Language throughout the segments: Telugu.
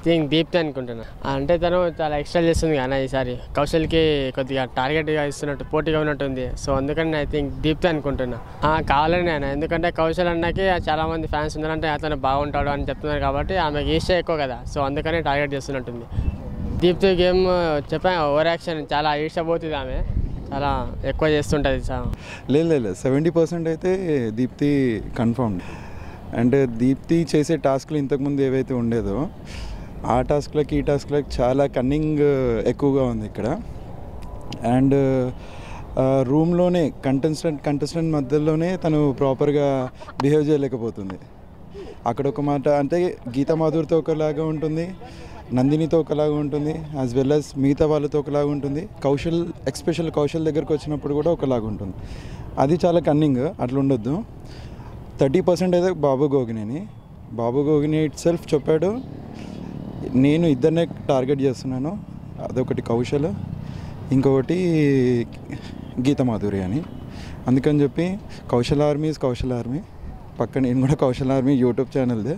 థింక్ దీప్తి అనుకుంటున్నా అంటే తను చాలా ఎక్స్ట్రా చేస్తుంది కానీ ఈసారి కౌశల్కి కొద్దిగా టార్గెట్గా ఇస్తున్నట్టు పోటీగా ఉన్నట్టుంది సో అందుకని ఐ థింక్ దీప్తి అనుకుంటున్నా ఆ, కావాలని నేను ఎందుకంటే కౌశల్ అన్నకి చాలా మంది ఫ్యాన్స్ ఉన్నారంటే అతను బాగుంటాడు అని చెప్తున్నారు కాబట్టి ఆమెకి ఈస్టే ఎక్కువ కదా సో అందుకని టార్గెట్ చేస్తున్నట్టుంది దీప్తి గేమ్ చెప్పా ఓవర్ యాక్షన్ చాలా ఈడ్చబోతుంది ఆమె చాలా ఎక్కువ చేస్తుంటుంది చాలా లేదు లేదు సెవెంటీ పర్సెంట్ అయితే దీప్తి కన్ఫర్మ్డ్ అండ్ దీప్తి చేసే టాస్క్లు ఇంతకుముందు ఏవైతే ఉండేదో ఆ టాస్క్లకి ఈ టాస్క్లకి చాలా కన్నింగ్ ఎక్కువగా ఉంది ఇక్కడ అండ్ రూమ్లోనే కంటెస్టెంట్ కంటెస్టెంట్ మధ్యలోనే తను ప్రాపర్గా బిహేవ్ చేయలేకపోతుంది అక్కడ ఒక మాట అంటే గీతా మాధురితో ఒకలాగా ఉంటుంది నందినితో ఒకలాగా ఉంటుంది యాజ్ వెల్ యాజ్ మిగతా వాళ్ళతో ఒకలాగా ఉంటుంది కౌశల్ ఎక్స్పెషల్ కౌశల్ దగ్గరకు వచ్చినప్పుడు కూడా ఒకలాగా ఉంటుంది అది చాలా కన్నింగ్ అట్లా ఉండొద్దు థర్టీ పర్సెంట్ అయితే బాబు గోగినేని బాబు గోగిని ఇట్ సెల్ఫ్ చెప్పాడు నేను ఇద్దరినే టార్గెట్ చేస్తున్నాను అదొకటి కౌశల్ ఇంకొకటి గీత మాధురి అని అందుకని చెప్పి Kaushal army is Kaushal army పక్క నేను కూడా కౌశల్ ఆర్మీ యూట్యూబ్ ఛానల్దే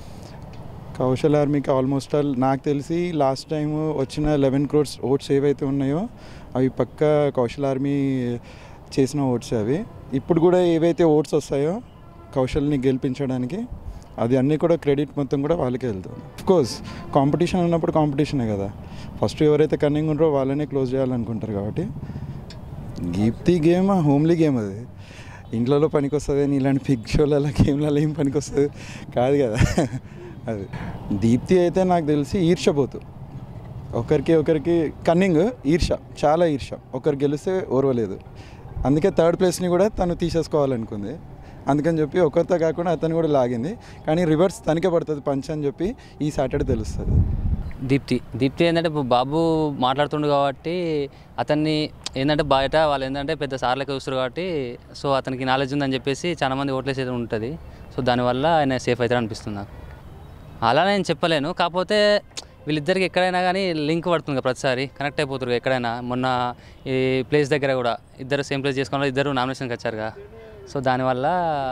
కౌశల్ ఆర్మీకి ఆల్మోస్ట్ ఆల్ నాకు తెలిసి లాస్ట్ టైం వచ్చిన లెవెన్ క్రోడ్స్ ఓట్స్ ఏవైతే ఉన్నాయో అవి పక్క కౌశల్ ఆర్మీ చేసిన ఓట్స్ అవి ఇప్పుడు కూడా ఏవైతే ఓట్స్ వస్తాయో కౌశల్ని గెలిపించడానికి అది అన్నీ కూడా క్రెడిట్ మొత్తం కూడా వాళ్ళకే వెళ్తుంది కోర్స్ కాంపిటీషన్ ఉన్నప్పుడు కాంపిటీషనే కదా ఫస్ట్ ఎవరైతే కన్నింగ్ ఉంటారో వాళ్ళనే క్లోజ్ చేయాలనుకుంటారు కాబట్టి గీప్తి గేమ్ హోమ్లీ గేమ్ అది ఇంట్లో పనికి వస్తుంది అని ఇలాంటి పిక్ షోలలో గేమ్లలో ఏం పనికి వస్తుంది కాదు కదా అది దీప్తి అయితే నాకు తెలిసి ఈర్షపోతు ఒకరికి ఒకరికి కన్నింగ్ ఈర్ష చాలా ఈర్ష ఒకరు గెలిస్తే ఓర్వలేదు అందుకే థర్డ్ ప్లేస్ని కూడా తను తీసేసుకోవాలనుకుంది అందుకని చెప్పి ఒకరితో కాకుండా అతను కూడా లాగింది కానీ రివర్స్ తనకే పడుతుంది పంచ్ అని చెప్పి ఈ సాటర్డే తెలుస్తుంది దీప్తి దీప్తి ఏంటంటే ఇప్పుడు బాబు మాట్లాడుతుండు కాబట్టి అతన్ని ఏంటంటే బయట వాళ్ళు ఏంటంటే పెద్ద సార్లకి చూస్తారు కాబట్టి సో అతనికి నాలెడ్జ్ ఉందని చెప్పేసి చాలా మంది ఓట్లేసేది ఉంటుంది సో దానివల్ల ఆయన సేఫ్ అవుతారు అనిపిస్తుంది నాకు అలా నేను చెప్పలేను కాకపోతే వీళ్ళిద్దరికి ఎక్కడైనా కానీ లింక్ పడుతుంది కదా ప్రతిసారి కనెక్ట్ అయిపోతారు ఎక్కడైనా మొన్న ఈ ప్లేస్ దగ్గర కూడా ఇద్దరు సేమ్ ప్లేస్ చేసుకున్న వాళ్ళు ఇద్దరు నామినేషన్కి వచ్చారుగా సో దానివల్ల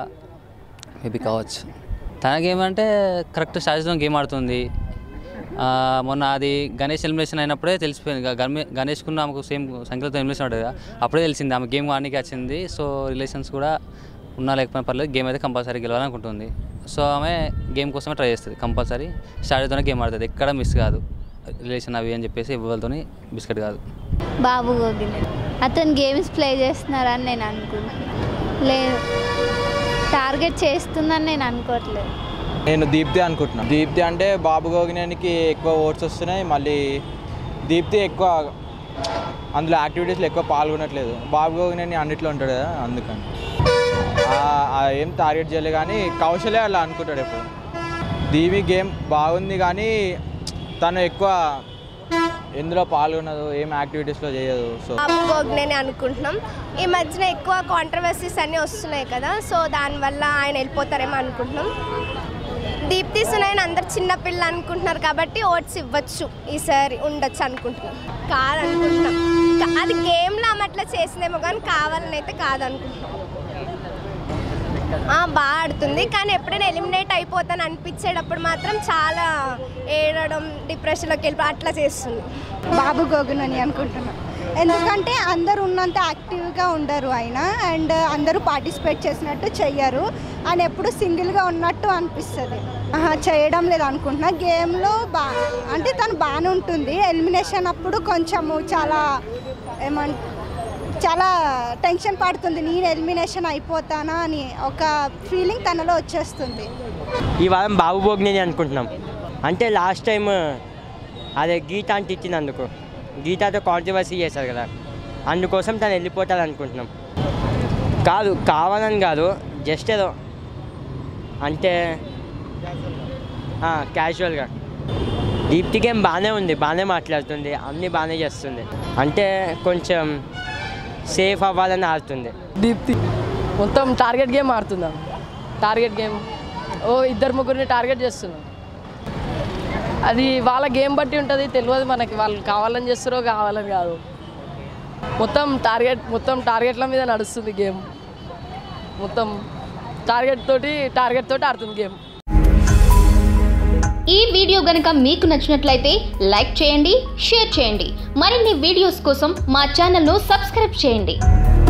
మేబీ కావచ్చు తనకేమంటే కరెక్ట్ స్ట్రాటజీతో గేమ్ ఆడుతుంది ఆ, మొన్న అది గణేష్ ఎలిమినేషన్ అయినప్పుడే తెలిసిపోయింది ఇక గమే గణేష్కున్న ఆమెకు సేమ్ సంఖ్యలతో ఎలిమినేషన్ ఉంటుంది కదా అప్పుడే తెలిసింది ఆమె గేమ్ ఆడడానికి వచ్చింది సో రిలేషన్స్ కూడా ఉన్నా లేకపోయినా పర్లేదు గేమ్ అయితే కంపల్సరీ గెలవాలనుకుంటుంది సో ఆమె గేమ్ కోసమే ట్రై చేస్తుంది కంపల్సరీ స్ట్రాటజీతోనే గేమ్ ఆడుతుంది ఎక్కడ మిస్ కాదు రిలేషన్ అవి అని చెప్పేసి ఎవరితోని బిస్కెట్ కాదు బాబు గోగినే అతను గేమ్స్ ప్లే చేస్తున్నారని నేను అనుకుంటున్నాను లేదు టార్గెట్ చేస్తుందని నేను అనుకోవట్లేదు నేను దీప్తి అనుకుంటున్నాను దీప్తి అంటే బాబు గోగినేనికి ఎక్కువ ఓట్స్ వస్తున్నాయి మళ్ళీ దీప్తి ఎక్కువ అందులో యాక్టివిటీస్లో ఎక్కువ పాల్గొనట్లేదు బాబు గోగినేని అన్నిట్లో ఉంటాడు కదా అందుకని ఆ- ఆ ఏం టార్గెట్ చేయలే కానీ కౌశలే అలా అనుకుంటాడు ఎప్పుడు దీవి గేమ్ బాగుంది కానీ తను ఎక్కువ ఎందులో పాల్గొనదు ఏం యాక్టివిటీస్లో చేయదు సో బాబు గోగ్నేని అనుకుంటున్నాం ఈ మధ్యన ఎక్కువ కాంట్రవర్సీస్ అన్నీ వస్తున్నాయి కదా సో దానివల్ల ఆయన వెళ్ళిపోతారేమో అనుకుంటున్నాం దీప్తి సునైన్ అందరు చిన్నపిల్ల అనుకుంటున్నారు కాబట్టి ఓట్స్ ఇవ్వచ్చు ఈసారి ఉండొచ్చు అనుకుంటున్నాం కాదనుకుంటున్నాం కా- అది గేమ్లో ఆమె అట్లా చేసిందేమో కానీ కావాలని అయితే కాదనుకుంటున్నాం ఆ, బాగా ఆడుతుంది కానీ ఎప్పుడైనా ఎలిమినేట్ అయిపోతాను అనిపించేటప్పుడు మాత్రం చాలా ఏడడం డిప్రెషన్లోకి వెళ్ళి అట్లా చేస్తుంది బాబు గోగున్ అని అనుకుంటున్నాను ఎందుకంటే అందరూ ఉన్నంత యాక్టివ్గా ఉండరు ఆయన అండ్ అందరూ పార్టిసిపేట్ చేసినట్టు చెయ్యరు ఆయన ఎప్పుడు సింగిల్గా ఉన్నట్టు అనిపిస్తుంది ఆహా, చేయడం లేదు అనుకుంటున్నా గేమ్లో బా అంటే తను బాగానే ఉంటుంది ఎలిమినేషన్ అప్పుడు కొంచెము చాలా ఏమంట చాలా టెన్షన్ పడుతుంది నేను ఎలిమినేషన్ అయిపోతానా అని ఒక ఫీలింగ్ తనలో వచ్చేస్తుంది ఈ వారం బాబు భోగ్నేని అనుకుంటున్నాం అంటే లాస్ట్ టైం అదే గీత అంటే ఇచ్చినందుకు గీతతో కాంట్రవర్సీ చేశారు కదా అందుకోసం తను వెళ్ళిపోతాడు అనుకుంటున్నాం కాదు కావాలని కాదు జస్ట్ ఏదో అంటే క్యాజువల్గా దీప్తి గేమ్ బాగానే ఉంది బాగానే మాట్లాడుతుంది అన్నీ బాగానే చేస్తుంది అంటే కొంచెం సేఫ్ అవ్వాలని ఆడుతుంది దీప్తి మొత్తం టార్గెట్ గేమ్ ఆడుతుందా టార్గెట్ గేమ్ ఓ ఇద్దరు ముగ్గురిని టార్గెట్ చేస్తున్నాం అది వాళ్ళ గేమ్ బట్టి ఉంటుంది తెలియదు మనకి వాళ్ళు కావాలని చేస్తారో కావాలని కాదు మొత్తం టార్గెట్ మొత్తం టార్గెట్ల మీద నడుస్తుంది గేమ్ మొత్తం టార్గెట్ తోటి టార్గెట్ తోటి ఆడుతుంది గేమ్ ఈ వీడియో గనుక మీకు నచ్చినట్లయితే లైక్ చేయండి షేర్ చేయండి మరిన్ని వీడియోస్ కోసం మా ఛానల్ను సబ్స్క్రైబ్ చేయండి